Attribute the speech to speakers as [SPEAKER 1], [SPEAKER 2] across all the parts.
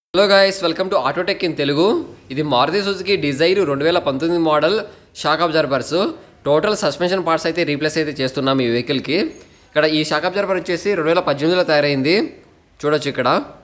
[SPEAKER 1] hello guys welcome to Autotech in Telugu ఇది Maruti Suzuki Dzire రెండు వేల పంతొమ్మిది model shock absorbers total suspension parts అయితే రీప్లేస్ అయితే చేస్తున్నాం ఈ వెహికల్కి ఇక్కడ ఈ షాక్ అబ్జర్వర్ వచ్చేసి రెండు వేల పద్దెనిమిదిలో తయారైంది చూడొచ్చు ఇక్కడ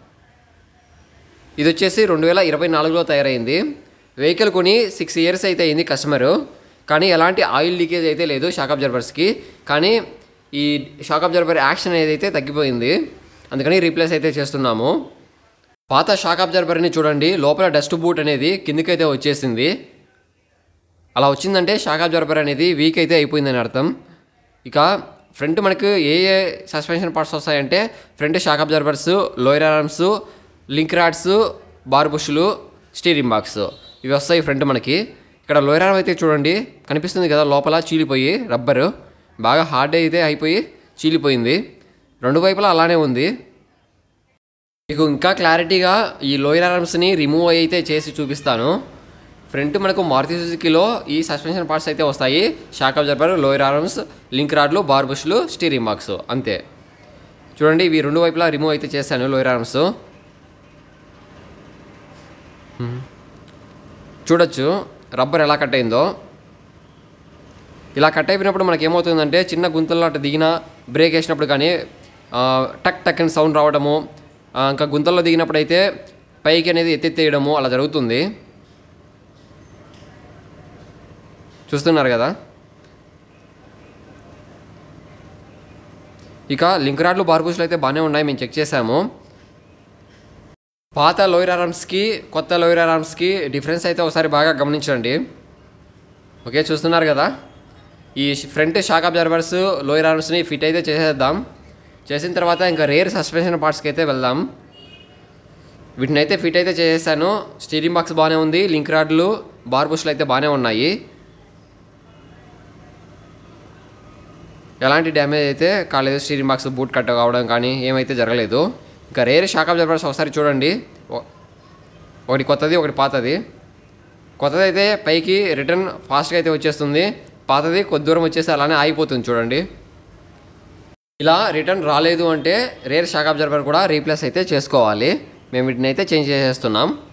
[SPEAKER 1] ఇది వచ్చేసి రెండు వేల ఇరవై నాలుగులో తయారైంది వెహికల్ కొని సిక్స్ ఇయర్స్ అయితే అయింది కస్టమరు కానీ ఎలాంటి ఆయిల్ లీకేజ్ అయితే లేదు షాక్ అబ్జర్వర్స్కి కానీ ఈ షాక్ అబ్జర్వర్ యాక్షన్ ఏదైతే తగ్గిపోయింది అందుకని రీప్లేస్ అయితే చేస్తున్నాము పాత షాక్ అబ్జర్వర్ని చూడండి లోపల డస్ట్ బూట్ అనేది కిందికైతే వచ్చేసింది అలా వచ్చిందంటే షాక్ అబ్జర్వర్ అనేది వీక్ అయితే అయిపోయిందని అర్థం ఇక ఫ్రంట్ మనకు ఏ ఏ సస్పెన్షన్ పార్ట్స్ వస్తాయంటే front shock absorbers lower arms link rods bar బుష్లు స్టీరింగ్ బాక్స్ ఇవి వస్తాయి ఫ్రంట్ మనకి ఇక్కడ లోయర్ ఆర్మ్ అయితే చూడండి కనిపిస్తుంది కదా లోపల చీలిపోయి రబ్బరు బాగా హార్డ్ అయితే అయిపోయి చీలిపోయింది రెండు వైపులా అలానే ఉంది మీకు ఇంకా క్లారిటీగా ఈ లోయర్ ఆర్మ్స్ని రిమూవ్ అయితే చేసి చూపిస్తాను ఫ్రంట్ మనకు మారుతి సుజుకిలో ఈ సస్పెన్షన్ పార్ట్స్ అయితే వస్తాయి shock absorber lower arms link రాడ్లు బార్ బుష్లు స్టీరింగ్ బాక్స్ అంతే చూడండి ఇవి రెండు వైపులా రిమూవ్ అయితే చేశాను లోయర్ ఆర్మ్స్ చూడొచ్చు రబ్బర్ ఎలా కట్ అయిందో ఇలా కట్ అయిపోయినప్పుడు మనకి ఏమవుతుందంటే చిన్న గుంతల్లో అటు దిగిన బ్రేక్ వేసినప్పుడు కానీ ఆ, టక్ టక్ అని సౌండ్ రావడము ఆ, ఇంకా గుంతల్లో దిగినప్పుడు అయితే పైకి అనేది ఎత్తెత్తేయడము అలా జరుగుతుంది చూస్తున్నారు కదా ఇక లింక్ రాడ్లు బార్బూస్లు అయితే బాగానే ఉన్నాయి మేము చెక్ చేసాము పాత లోయర్ ఆర్మ్స్కి కొత్త లోయర్ ఆర్మ్స్కి డిఫరెన్స్ అయితే ఒకసారి బాగా గమనించండి ఓకే చూస్తున్నారు కదా ఈ ఫ్రంట్ షాక్ అబ్జర్వర్స్ లోయర్ ఆర్మ్స్ని ఫిట్ అయితే చేసేద్దాం చేసిన తర్వాత ఇంకా రేర్ సస్పెన్షన్ పార్ట్స్కి అయితే వెళ్దాం వీటిని అయితే ఫిట్ అయితే చేసేసాను స్టీరింగ్ బాక్స్ బాగానే ఉంది లింక్ రాడ్లు బార్ బుష్లు అయితే బాగానే ఉన్నాయి ఎలాంటి డ్యామేజ్ అయితే కాలేదు స్టీరింగ్ బాక్స్ బూట్ కట్ కావడం కానీ ఏమైతే జరగలేదు ఇంకా రేర్ షాక్ అబ్జర్వర్స్ ఒకసారి చూడండి ఓ- ఒకటి కొత్తది ఒకటి పాతది కొత్తది అయితే పైకి రిటర్న్ ఫాస్ట్గా అయితే వచ్చేస్తుంది పాతది కొద్ది దూరం వచ్చేసి అలానే ఆగిపోతుంది చూడండి ఇలా రిటర్న్ రాలేదు అంటే రేర్ షాక్ అబ్జర్వర్ కూడా రీప్లేస్ అయితే చేసుకోవాలి మేము వీటిని అయితే చేంజ్ చేసేస్తున్నాం